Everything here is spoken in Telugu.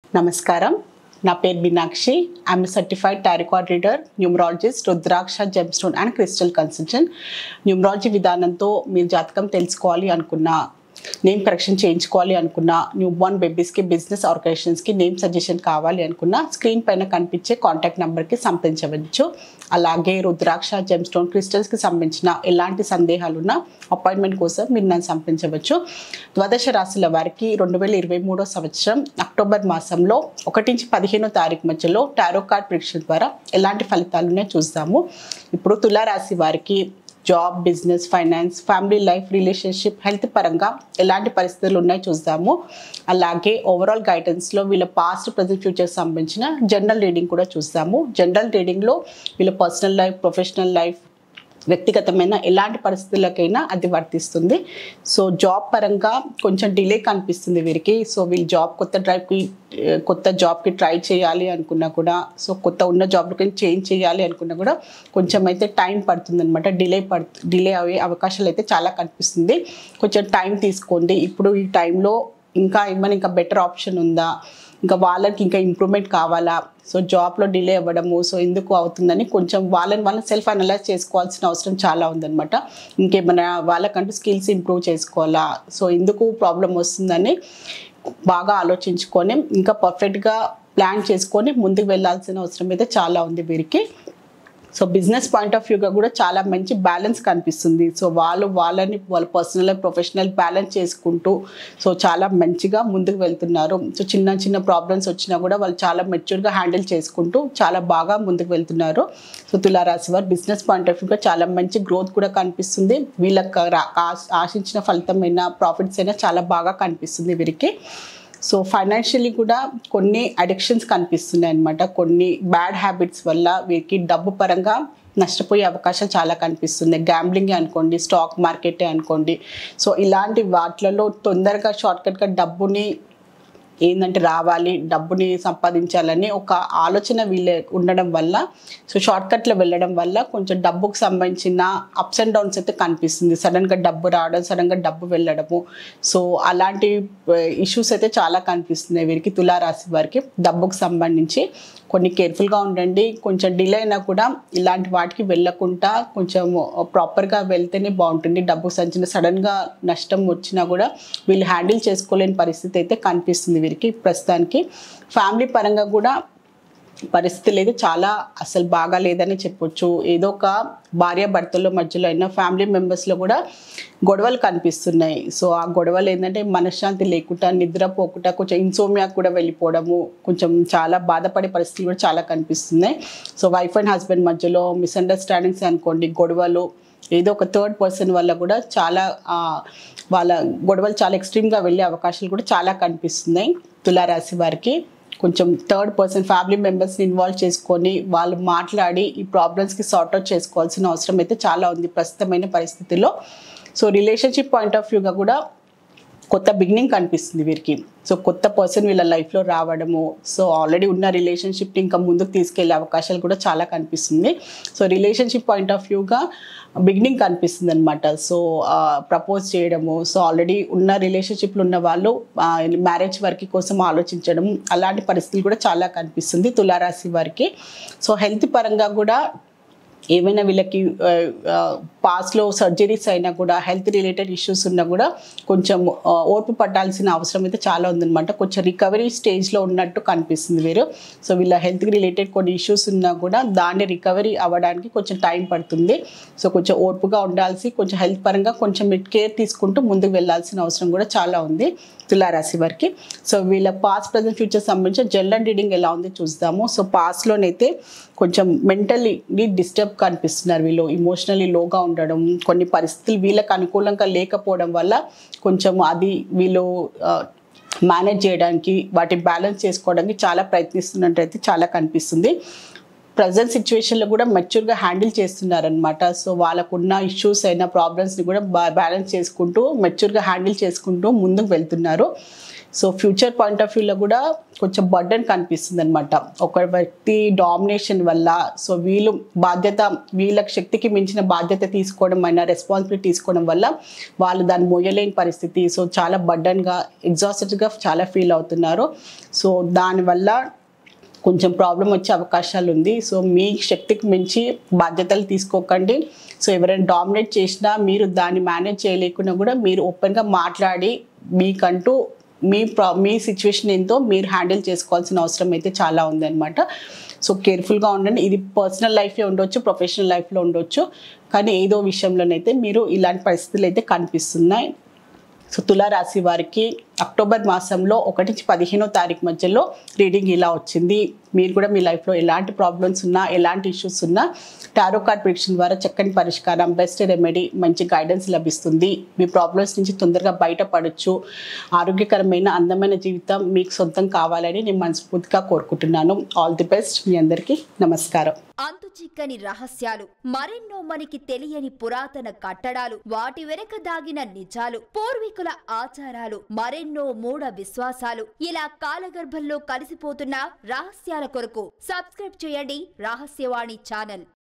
నమస్కారం నా పేరు Meenakshi I'm certified tarot card reader numerologist rudraksha gemstone and crystal consultant numerology విధానంతో మీరు జాతకం తెలుసుకోవాలి అనుకున్నా నేమ్ కరెక్షన్ చేయించుకోవాలి అనుకున్న న్యూ బోర్న్ బేబీస్కి బిజినెస్ ఆర్గనైజేషన్స్కి నేమ్ సజెషన్ కావాలి అనుకున్న స్క్రీన్ పైన కనిపించే కాంటాక్ట్ నెంబర్కి సంప్రదించవచ్చు అలాగే రుద్రాక్ష జెమ్స్టోన్ క్రిస్టల్స్కి సంబంధించిన ఎలాంటి సందేహాలు ఉన్నా అపాయింట్మెంట్ కోసం మీరు నన్ను సంప్రదించవచ్చు ద్వాదశ రాశుల వారికి రెండు వేల ఇరవై మూడో సంవత్సరం అక్టోబర్ మాసంలో ఒకటి నుంచి పదిహేనో తారీఖు మధ్యలో టారో కార్డ్ పరీక్ష ద్వారా ఎలాంటి ఫలితాలు ఉన్నాయో చూస్తాము ఇప్పుడు తులారాశి వారికి job business finance family life relationship health పరంగా ఎలాంటి పరిస్థితులు ఉన్నాయో చూద్దాము అలాగే ఓవరాల్ గైడెన్స్లో వీళ్ళ పాస్ట్ ప్రజెంట్ ఫ్యూచర్ సంబంధించిన జనరల్ రీడింగ్ కూడా చూస్తాము జనరల్ రీడింగ్లో వీళ్ళ పర్సనల్ లైఫ్ ప్రొఫెషనల్ లైఫ్ వ్యక్తిగతమైన ఎలాంటి పరిస్థితులకైనా అది వర్తిస్తుంది సో జాబ్ పరంగా కొంచెం డిలే కనిపిస్తుంది వీరికి సో వీళ్ళు జాబ్ కొత్త డ్రైవ్కి కొత్త జాబ్కి ట్రై చేయాలి అనుకున్నా కూడా సో కొత్త ఉన్న జాబ్కి చేంజ్ చేయాలి అనుకున్నా కూడా కొంచెం అయితే టైం పడుతుంది అనమాట డిలే పడుతు డిలే అయ్యే అవకాశాలు అయితే చాలా కనిపిస్తుంది కొంచెం టైం తీసుకోండి ఇప్పుడు ఈ టైంలో ఇంకా ఏమైనా ఇంకా బెటర్ ఆప్షన్ ఉందా ఇంకా వాళ్ళకి ఇంకా ఇంప్రూవ్మెంట్ కావాలా సో జాబ్లో డిలే అవ్వడము సో ఎందుకు అవుతుందని కొంచెం వాళ్ళని వాళ్ళని సెల్ఫ్ అనలైజ్ చేసుకోవాల్సిన అవసరం చాలా ఉందన్నమాట ఇంకేమైనా వాళ్ళకంటూ స్కిల్స్ ఇంప్రూవ్ చేసుకోవాలా సో ఎందుకు ప్రాబ్లం వస్తుందని బాగా ఆలోచించుకొని ఇంకా పర్ఫెక్ట్గా ప్లాన్ చేసుకొని ముందుకు వెళ్ళాల్సిన అవసరం అయితే చాలా ఉంది వీరికి సో బిజినెస్ పాయింట్ ఆఫ్ వ్యూగా కూడా చాలా మంచి బ్యాలెన్స్ కనిపిస్తుంది సో వాళ్ళు వాళ్ళని వాళ్ళ పర్సనల్ ప్రొఫెషనల్ బ్యాలెన్స్ చేసుకుంటూ సో చాలా మంచిగా ముందుకు వెళ్తున్నారు సో చిన్న చిన్న ప్రాబ్లమ్స్ వచ్చినా కూడా వాళ్ళు చాలా మెచ్యూర్గా హ్యాండిల్ చేసుకుంటూ చాలా బాగా ముందుకు వెళ్తున్నారు సో తులారాశి వారు బిజినెస్ పాయింట్ ఆఫ్ వ్యూగా చాలా మంచి గ్రోత్ కూడా కనిపిస్తుంది వీళ్ళకి రా- ఆశ- ఆశించిన ఫలితమైన ప్రాఫిట్స్ అయినా చాలా బాగా కనిపిస్తుంది వీరికి సో ఫైనాన్షియలీ కూడా కొన్ని అడిక్షన్స్ కనిపిస్తున్నాయి అనమాట కొన్ని బ్యాడ్ హ్యాబిట్స్ వల్ల వీరికి డబ్బు పరంగా నష్టపోయే అవకాశాలు చాలా కనిపిస్తున్నాయి గ్యాంబ్లింగ్ అనుకోండి స్టాక్ మార్కెటే అనుకోండి సో ఇలాంటి వాటిలలో తొందరగా షార్ట్కట్గా డబ్బుని ఏంటంటే రావాలి డబ్బుని సంపాదించాలని ఒక ఆలోచన వీళ్ళ ఉండడం వల్ల సో షార్ట్కట్లో వెళ్ళడం వల్ల కొంచెం డబ్బుకు సంబంధించిన అప్స్ అండ్ డౌన్స్ అయితే కనిపిస్తుంది సడన్గా డబ్బు రావడం సడన్గా డబ్బు వెళ్ళడము సో అలాంటి ఇష్యూస్ అయితే చాలా కనిపిస్తున్నాయి వీరికి తులారాశి వారికి డబ్బుకు సంబంధించి కొన్ని కేర్ఫుల్గా ఉండండి కొంచెం డిలే అయినా కూడా ఇలాంటి వాటికి వెళ్ళకుండా కొంచెం ప్రాపర్గా వెళ్తేనే బాగుంటుంది డబ్బు సంచిన సడన్గా నష్టం వచ్చినా కూడా వీళ్ళు హ్యాండిల్ చేసుకోలేని పరిస్థితి అయితే కనిపిస్తుంది వీరికి ప్రస్తుతానికి ఫ్యామిలీ పరంగా కూడా పరిస్థితులు అయితే చాలా అసలు బాగా లేదని చెప్పొచ్చు ఏదో ఒక భార్య భర్తల మధ్యలో అయినా ఫ్యామిలీ మెంబర్స్లో కూడా గొడవలు కనిపిస్తున్నాయి సో ఆ గొడవలు ఏంటంటే మనశ్శాంతి లేకుండా నిద్రపోకుండా కొంచెం ఇన్సోమియా కూడా వెళ్ళిపోవడము కొంచెం చాలా బాధపడే పరిస్థితులు కూడా చాలా కనిపిస్తున్నాయి సో వైఫ్ అండ్ హస్బెండ్ మధ్యలో మిస్అండర్స్టాండింగ్స్ అనుకోండి గొడవలు ఏదో ఒక థర్డ్ పర్సన్ వల్ల కూడా చాలా ఆ, వాళ్ళ గొడవలు చాలా ఎక్స్ట్రీమ్గా వెళ్ళే అవకాశాలు కూడా చాలా కనిపిస్తున్నాయి తులారాశి వారికి కొంచెం థర్డ్ పర్సన్ ఫ్యామిలీ మెంబర్స్ని ఇన్వాల్వ్ చేసుకొని వాళ్ళు మాట్లాడి ఈ ప్రాబ్లమ్స్కి సార్ట్ అవుట్ చేసుకోవాల్సిన అవసరం అయితే చాలా ఉంది ప్రస్తుతమైన పరిస్థితిలో సో రిలేషన్షిప్ పాయింట్ ఆఫ్ వ్యూగా కూడా కొత్త బిగినింగ్ కనిపిస్తుంది వీరికి సో కొత్త పర్సన్ వీళ్ళ లైఫ్లో రావడము సో ఆల్రెడీ ఉన్న రిలేషన్షిప్ని ఇంకా ముందుకు తీసుకెళ్లే అవకాశాలు కూడా చాలా కనిపిస్తుంది సో రిలేషన్షిప్ పాయింట్ ఆఫ్ వ్యూగా బిగినింగ్ కనిపిస్తుంది అనమాట సో ప్రపోజ్ చేయడము సో ఆల్రెడీ ఉన్న రిలేషన్షిప్లో ఉన్న వాళ్ళు మ్యారేజ్ వర్క్ కోసం ఆలోచించడం అలాంటి పరిస్థితులు కూడా చాలా కనిపిస్తుంది తులారాశి వారికి సో హెల్త్ పరంగా కూడా ఏమైనా వీళ్ళకి పాస్ట్లో సర్జరీస్ అయినా కూడా హెల్త్ రిలేటెడ్ ఇష్యూస్ ఉన్నా కూడా కొంచెం ఆ, ఓర్పు పట్టాల్సిన అవసరం అయితే చాలా ఉందన్నమాట కొంచెం రికవరీ స్టేజ్లో ఉన్నట్టు కనిపిస్తుంది వీరు సో వీళ్ళ హెల్త్కి రిలేటెడ్ కొన్ని ఇష్యూస్ ఉన్నా కూడా దాన్ని రికవరీ అవ్వడానికి కొంచెం టైం పడుతుంది సో కొంచెం ఓర్పుగా ఉండాల్సి కొంచెం హెల్త్ పరంగా కొంచెం కేర్ తీసుకుంటూ ముందుకు వెళ్ళాల్సిన అవసరం కూడా చాలా ఉంది తులారాశి వారికి సో వీళ్ళ పాస్ట్ ప్రజెంట్ ఫ్యూచర్ సంబంధించిన జనరల్ రీడింగ్ ఎలా ఉంది చూద్దాము సో పాస్ట్లోనైతే కొంచెం మెంటల్లీ డిస్టర్బ్ కనిపిస్తున్నారు వీళ్ళు ఇమోషనల్లీ లోగా ఉండడం కొన్ని పరిస్థితులు వీళ్ళకి అనుకూలంగా లేకపోవడం వల్ల కొంచెం అది వీళ్ళు మేనేజ్ చేయడానికి వాటి బ్యాలెన్స్ చేసుకోవడానికి చాలా ప్రయత్నిస్తున్నట్టయితే చాలా కనిపిస్తుంది ప్రజెంట్ సిచ్యువేషన్లో కూడా మెచ్యూర్గా హ్యాండిల్ చేస్తున్నారనమాట సో వాళ్ళకున్న ఇష్యూస్ అయిన ప్రాబ్లమ్స్ని కూడా బా బ్యాలెన్స్ చేసుకుంటూ మెచ్యూర్గా హ్యాండిల్ చేసుకుంటూ ముందుకు వెళ్తున్నారు సో ఫ్యూచర్ పాయింట్ ఆఫ్ వ్యూలో కూడా కొంచెం బర్డన్ కనిపిస్తుంది అనమాట ఒక వ్యక్తి డామినేషన్ వల్ల సో వీళ్ళు బాధ్యత వీళ్ళ శక్తికి మించిన బాధ్యత తీసుకోవడం అయినా రెస్పాన్సిబిలిటీ తీసుకోవడం వల్ల వాళ్ళు దాన్ని మోయలేని పరిస్థితి సో చాలా బర్డన్గా ఎగ్జాస్టెడ్గా చాలా ఫీల్ అవుతున్నారు సో దానివల్ల కొంచెం ప్రాబ్లం వచ్చే అవకాశాలు ఉంది సో మీ శక్తికి మించి బాధ్యతలు తీసుకోకండి సో ఎవరైనా డామినేట్ చేసినా మీరు దాన్ని మేనేజ్ చేయలేకుండా కూడా మీరు ఓపెన్గా మాట్లాడి మీకంటూ మీ ప్రా మీ సిచ్యువేషన్ ఏంటో మీరు హ్యాండిల్ చేసుకోవాల్సిన అవసరం అయితే చాలా ఉందన్నమాట సో కేర్ఫుల్గా ఉండండి ఇది పర్సనల్ లైఫ్లో ఉండొచ్చు ప్రొఫెషనల్ లైఫ్లో ఉండొచ్చు కానీ ఏదో విషయంలోనైతే మీరు ఇలాంటి పరిస్థితులు అయితే కనిపిస్తున్నాయి సో తులారాశి వారికి అక్టోబర్ మాసంలో ఒకటి నుంచి పదిహేనో తారీఖు మధ్యలో రీడింగ్ ఇలా వచ్చింది మీరు కూడా మీ లైఫ్లో ఎలాంటి ప్రాబ్లమ్స్ ఉన్నా ఎలాంటి ఇష్యూస్ ఉన్నా టారో కార్డ్ ప్రిడిక్షన్ ద్వారా చక్కని పరిష్కారం బెస్ట్ రెమెడీ మంచి గైడెన్స్ లభిస్తుంది మీ ప్రాబ్లమ్స్ నుంచి తొందరగా బయటపడచ్చు ఆరోగ్యకరమైన అందమైన జీవితం మీకు సొంతం కావాలని నేను మనస్ఫూర్తిగా కోరుకుంటున్నాను ఆల్ ది బెస్ట్ మీ అందరికీ నమస్కారం అంతు చిక్కని రహస్యాలు మరెన్నో మనకి తెలియని పురాతన కట్టడాలు వాటి వెనక దాగిన నిజాలు పూర్వీకుల ఆచారాలు మరెన్నో మూఢ విశ్వాసాలు ఇలా కాలగర్భంలో కలిసిపోతున్న రహస్యాల కొరకు సబ్స్క్రైబ్ చేయండి రహస్యవాణి ఛానల్